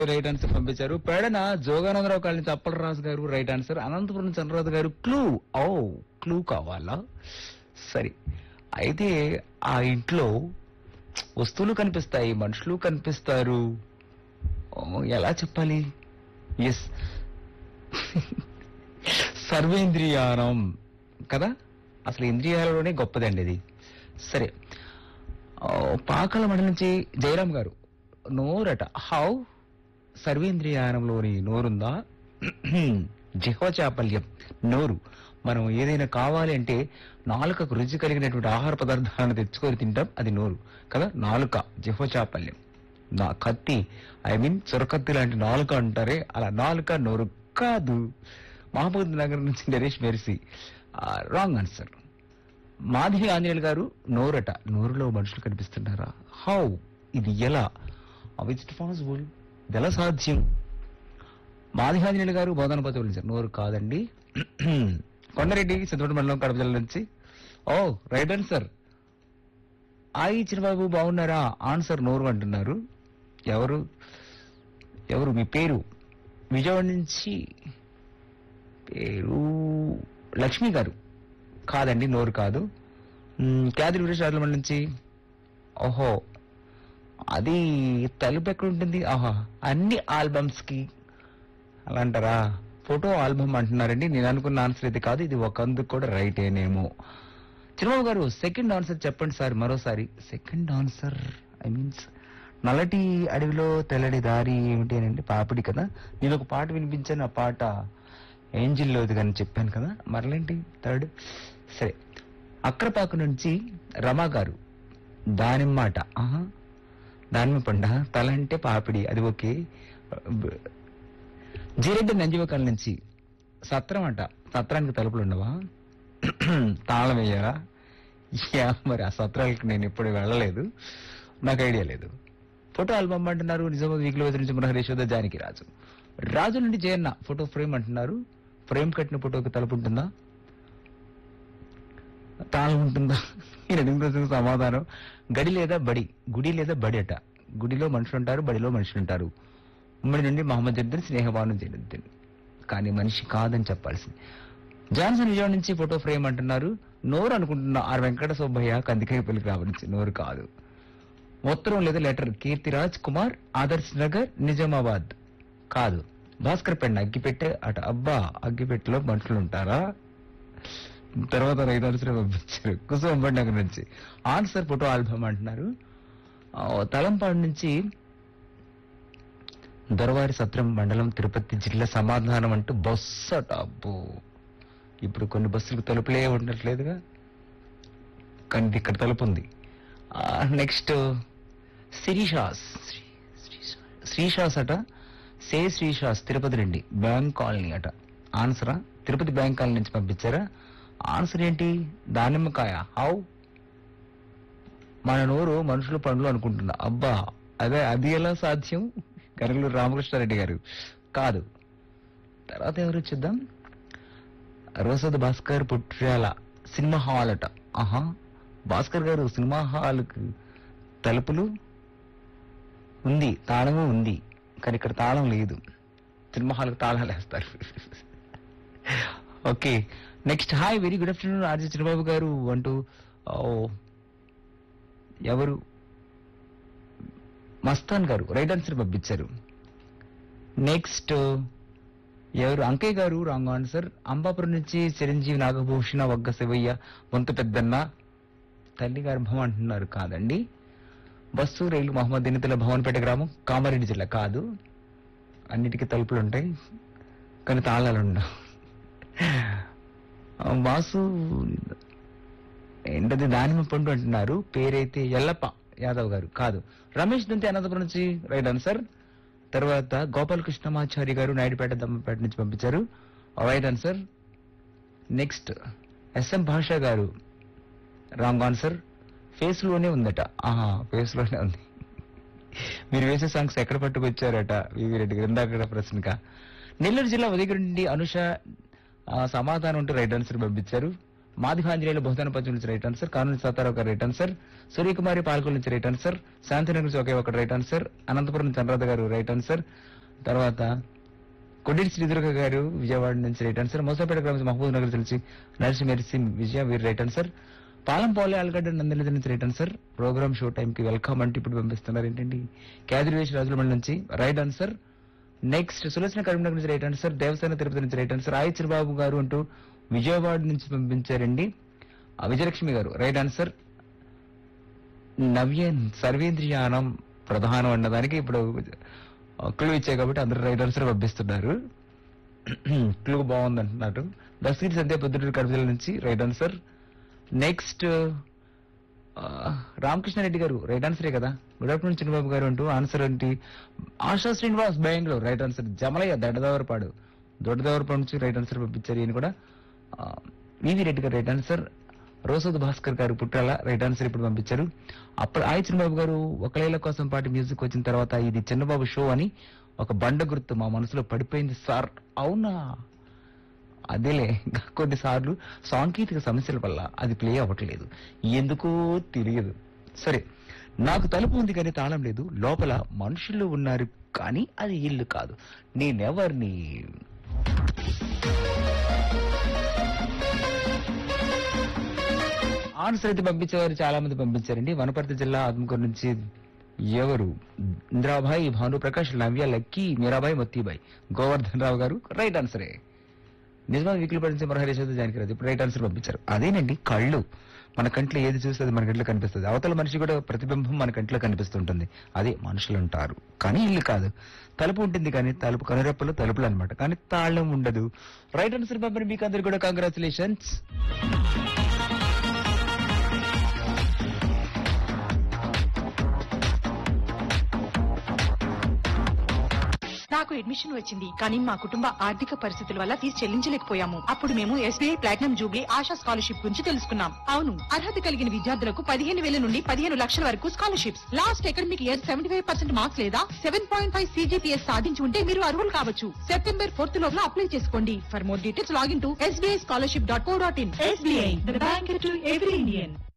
right answer పంపించారు పేడన Jogananda Rao colony Appalaraju గారు right answer Anantapuram Chandraraju గారు క్లూ ఓ క్లూ కావాలా సరే అయితే ఆ ఇంట్లో వస్తువులు కనిపిస్తాయి మనుషులు కనిపిస్తారు ఓ, ఎలా చెప్పాలి ఎస్ సర్వేంద్రియానం కదా అసలు ఇంద్రియాలలోనే గొప్పదండి ఇది సరే ఆ, పాకల మడి నుంచి జయరాం గారు నోరట హౌ సర్వేంద్రియానంలోని నోరుందా జిహ్వ చాపల్యం నోరు మనం ఏదైనా కావాలి అంటే నాలుకకు రుచి కలిగినటువంటి ఆహార పదార్థాలను తెచ్చుకొని తింటాం అది నోరు కదా నాలుక జిహ్వ చాపల్యం నా కత్తి ఐ మీన్ చొరకత్తి లాంటి నాలుక అంటారే అలా నాలుక నోరు కాదు మహబూబ్ నగర్ నుంచి Naresh Mercy wrong answer Madhavi Anjaneyulu garu నోరట నోరులో మనుషులు కనిపిస్తున్నారా హౌ ఇది ఎలా ఇట్స్ పాసిబుల్ ఇది ఎలా సాధ్యం మాధవి ఆంజనేయులు గారు బోధన పదవులు నోరు కాదండి కొండరెడ్డి సిద్ధపడి మండలం కడప జిల్లా నుంచి ఓ రైట్ ఆన్సర్ ఆయి చిరబాబు బాగున్నారా ఆన్సర్ నోరు అంటున్నారు ఎవరు ఎవరు మీ పేరు విజయవాడ నుంచి పేరు లక్ష్మి గారు కాదండి నోరు కాదు మ్, క్యాదిరి వీరేశ్వర నుంచి ఓహో అది తలుపు ఎక్కడ ఉంటుంది ఆహా అన్ని ఆల్బమ్స్ కి అలా అంటారా ఫోటో ఆల్బమ్ అంటున్నారండి నేను అనుకున్న ఆన్సర్ ఇది కాదు ఇది ఒకందుకు కూడా రైట్ ఏనేమో చిరుబాబు గారు సెకండ్ ఆన్సర్ చెప్పండి సార్ మరోసారి సెకండ్ ఆన్సర్ ఐ మీన్స్ నల్లటి అడవిలో తెల్లటి దారి ఏమిటి అని అంటే పాపిడి కదా నేను ఒక పాట వినిపించాను ఆ పాట ఏంజిల్లోది కానీ చెప్పాను కదా మరలేంటి థర్డ్ సరే అక్రపాకు నుంచి రమా గారు దానిమ్మాట ఆహా దానిమ్మ పండ తల అంటే పాపిడి అది ఓకే జీరెడ్డి నంజివకాల నుంచి సత్రం అంట సత్రానికి తలుపులు ఉండవా తాళం వేయాలా యా, మరి ఆ సత్రాలకు నేను ఎప్పుడు వెళ్ళలేదు నాకు ఐడియా లేదు ఫోటో ఆల్బమ్ అంటున్నారు నిజామాబాద్ వీక్లో నుంచి మన హరీశ్వద జానకి రాజు రాజు నుండి జయన్న ఫోటో ఫ్రేమ్ అంటున్నారు ఫ్రేమ్ కట్టిన ఫోటోకి తలుపు ఉంటుందా తాళం ఉంటుందా ఈ రెండు ప్రశ్నలకు సమాధానం గడి లేదా బడి గుడి లేదా బడి అట గుడిలో మనుషులు ఉంటారు బడిలో మనుషులు ఉంటారు ఉమ్మడి నుండి మహమ్మద్ జద్దీన్ స్నేహబాను జైనుద్దీన్ కానీ మనిషి కాదని చెప్పాల్సింది జాన్సన్ విజయవాడ నుంచి ఫోటో ఫ్రేమ్ అంటున్నారు నోరు అనుకుంటున్న ఆర్ వెంకట సుబ్బయ్య కందికాయపల్లికి రావరించి నోరు కాదు ఉత్తరం లేదా లెటర్ కీర్తిరాజ్ కుమార్ ఆదర్శ్ నగర్ నిజామాబాద్ కాదు భాస్కర్ పెండ అగ్గిపెట్టె అట అబ్బా అగ్గిపెట్టెలో మనుషులు ఉంటారా తర్వాత రైతు ఆన్సర్ పంపించారు కుసుమ బండగర్ నుంచి ఆన్సర్ ఫోటో ఆల్బమ్ అంటున్నారు ఆ, తలంపాడు నుంచి దొరవారి సత్రం మండలం తిరుపతి జిల్లా సమాధానం అంటూ బస్సు అట అబ్బో ఇప్పుడు కొన్ని బస్సులకు తలుపులే ఉండట్లేదుగా కానీ ఇది ఇక్కడ తలుపు ఉంది నెక్స్ట్ శ్రీషాస్ శ్రీషాస్ అట సే శ్రీషాస్ తిరుపతి నుండి బ్యాంక్ కాలనీ అట ఆన్సరా తిరుపతి బ్యాంక్ కాలనీ నుంచి పంపించారా ఆన్సర్ ఏంటి దానిమ్మకాయ హౌ మన నోరు మనుషుల పండ్లు అనుకుంటున్నా అబ్బా అదే అది ఎలా సాధ్యం కనగలూరు రామకృష్ణారెడ్డి గారు కాదు తర్వాత ఎవరు చూద్దాం రోసద్ భాస్కర్ పుట్ర్యాల సినిమా హాల్ అట ఆహా భాస్కర్ గారు సినిమా హాల్కి తలుపులు ఉంది తాళము ఉంది కానీ ఇక్కడ తాళం లేదు సినిమా హాల్కి తాళాలు వేస్తారు okay next hi very good afternoon RG Chirababu garu అంటూ ఓ, ఎవరు మస్తాన్ గారు రైట్ ఆన్సర్ పంపించారు నెక్స్ట్ ఎవరు అంకయ్య గారు రాంగ్ ఆన్సర్ అంబాపురం నుంచి చిరంజీవి నాగభూషణ వగ్గ శివయ్య వంత పెద్దన్న తల్లి గర్భం అంటున్నారు కాదండి బస్సు రైలు మహమ్మద్ దినితుల భవన్పేట గ్రామం కామారెడ్డి జిల్లా కాదు అన్నిటికీ తలుపులు ఉంటాయి కానీ తాళాలు ఉండవు ఆ, వాసు ఏంటది దానిమ్మ పండు అంటున్నారు పేరైతే ఎల్లప్ప యాదవ్ గారు కాదు రమేష్ దంతి అనంతపురం నుంచి రైట్ ఆన్సర్ తర్వాత గోపాలకృష్ణమాచారి గారు నాయుడుపేట దమ్మపేట నుంచి పంపించారు రైట్ ఆన్సర్ నెక్స్ట్ ఎస్ఎం భాష గారు రాంగ్ ఆన్సర్ ఫేస్ లోనే ఉందట ఆహా ఫేస్ లోనే ఉంది మీరు వేసే సాంగ్స్ ఎక్కడ పట్టుకొచ్చారట వివి రెడ్డి గారు ఇందాక ప్రశ్నక నెల్లూరు జిల్లా ఉదయగిరి నుండి అనుష ఆ, సమాధానం ఉంటూ రైట్ ఆన్సర్ పంపించారు మాదిహాంజనేయులు బహుధన పంచం నుంచి రైట్ ఆన్సర్ కానూరు సత్తారావు గారు రైట్ ఆన్సర్ సూర్యకుమారి పాల్కొల నుంచి రైట్ ఆన్సర్ శాంతినగర్ నుంచి ఒకే ఒక రైట్ ఆన్సర్ అనంతపురం చంద్రరాధ గారు రైట్ ఆన్సర్ తర్వాత కొడ్డి శ్రీదుర్గ గారు విజయవాడ నుంచి రైట్ ఆన్సర్ మోసాపేట గ్రామం మహబూబ్ నగర్ తెలిసి నర్సి మెరిసి విజయ వీరు రైట్ ఆన్సర్ పాలం పోలే ఆల్గడ్డ నందలిద నుంచి right answer program show time కి వెల్కమ్ అంటే ఇప్పుడు పంపిస్తున్నారు ఏంటండి కేదిరివేష్ రాజులమండ నుంచి right answer next Sulochana Karimnagar నుంచి రైట్ ఆన్సర్ దేవస్థాన తిరుపతి నుంచి రైట్ ఆన్సర్ ఆయి చిరుబాబు గారు అంటూ విజయవాడ నుంచి పంపించారండి ఆ, విజయలక్ష్మి గారు రైట్ ఆన్సర్ నవ్య సర్వేంద్రియానం ప్రధానం అన్నదానికి ఇప్పుడు క్లూ ఇచ్చాయి కాబట్టి అందరూ రైట్ ఆన్సర్ పంపిస్తున్నారు క్లూ బాగుంది అంటున్నారు దస్తగిరి సంధ్య పొద్దుటూరు కడప నుంచి రైట్ ఆన్సర్ నెక్స్ట్ రామకృష్ణారెడ్డి గారు రైట్ ఆన్సరే కదా గుడ్ ఆఫ్టర్నూన్ చిన్నబాబు గారు అంటూ ఆన్సర్ ఏంటి ఆశా శ్రీనివాస్ బెంగళూరు రైట్ ఆన్సర్ జమలయ్య దొడ్డదవరపాడు దొడ్డదవరపాడు నుంచి రైట్ ఆన్సర్ పంపించారు ఈయన కూడా ఆ, వివి రెడ్డి గారు రైట్ ఆన్సర్ రోసద్ భాస్కర్ గారు పుట్టాల రైట్ ఆన్సర్ ఇప్పుడు పంపించారు అప్పుడు ఆయి చిన్నబాబు గారు ఒకలేల కోసం పాటు మ్యూజిక్ వచ్చిన తర్వాత ఇది చిన్నబాబు షో అని ఒక బండ గుర్తు మా మనసులో పడిపోయింది సార్ అవునా అదేలే ఇంకా కొన్నిసార్లు సాంకేతిక సమస్యల వల్ల అది ప్లే అవ్వట్లేదు ఎందుకో తెలియదు సరే నాకు తలుపు ఉంది కానీ తాళం లేదు లోపల మనుషులు ఉన్నారు కానీ అది ఇల్లు కాదు నేనెవరిని ఆన్సర్ అయితే పంపించేవారు చాలా మంది పంపించారండి వనపర్తి జిల్లా ఆత్మకూరు నుంచి ఎవరు ఇంద్రాబాయి భానుప్రకాష్ నవ్య లక్కీ మీరాబాయి మొత్తిబాయి గోవర్ధన్ రావు గారు రైట్ ఆన్సరే నిజమా వీకులు పడించే మరహరేశ్వర జానికి రాదు ఇప్పుడు రైట్ ఆన్సర్ పంపించారు అదేనండి కళ్ళు మన కంట్లో ఏది చూస్తే అది మన కంట్లో కనిపిస్తుంది అవతల మనిషి కూడా ప్రతిబింబం మన కంట్లో కనిపిస్తుంటుంది అదే మనుషులు ఉంటారు కానీ ఇల్లు కాదు తలుపు ఉంటుంది కానీ తలుపు కనురెప్పలు తలుపులు అన్నమాట కానీ తాళం ఉండదు రైట్ ఆన్సర్ పంపిన మీకు అందరు కూడా కంగ్రాచులేషన్స్ నాకు అడ్మిషన్ వచ్చింది కానీ మా కుటుంబ ఆర్థిక పరిస్థితుల వల్ల ఫీజు చెల్లించలేకపోయాము అప్పుడు మేము SBI platinum jubilee Asha scholarship గురించి తెలుసుకున్నాం అవును అర్హత కలిగిన విద్యార్థులకు పదిహేను వేల నుండి పదిహేను లక్షల వరకు scholarships last academic year seventy five percent marks లేదా సెవెన్ పాయింట్ ఫైవ్ సీజీపీఎస్ సాధించి ఉంటే మీరు అర్హులు కావచ్చు సెప్టెంబర్ ఫోర్త్ లోపల అప్లై చేసుకోండి for more details log in to SBI scholarship dot co dot in SBI bank to every Indian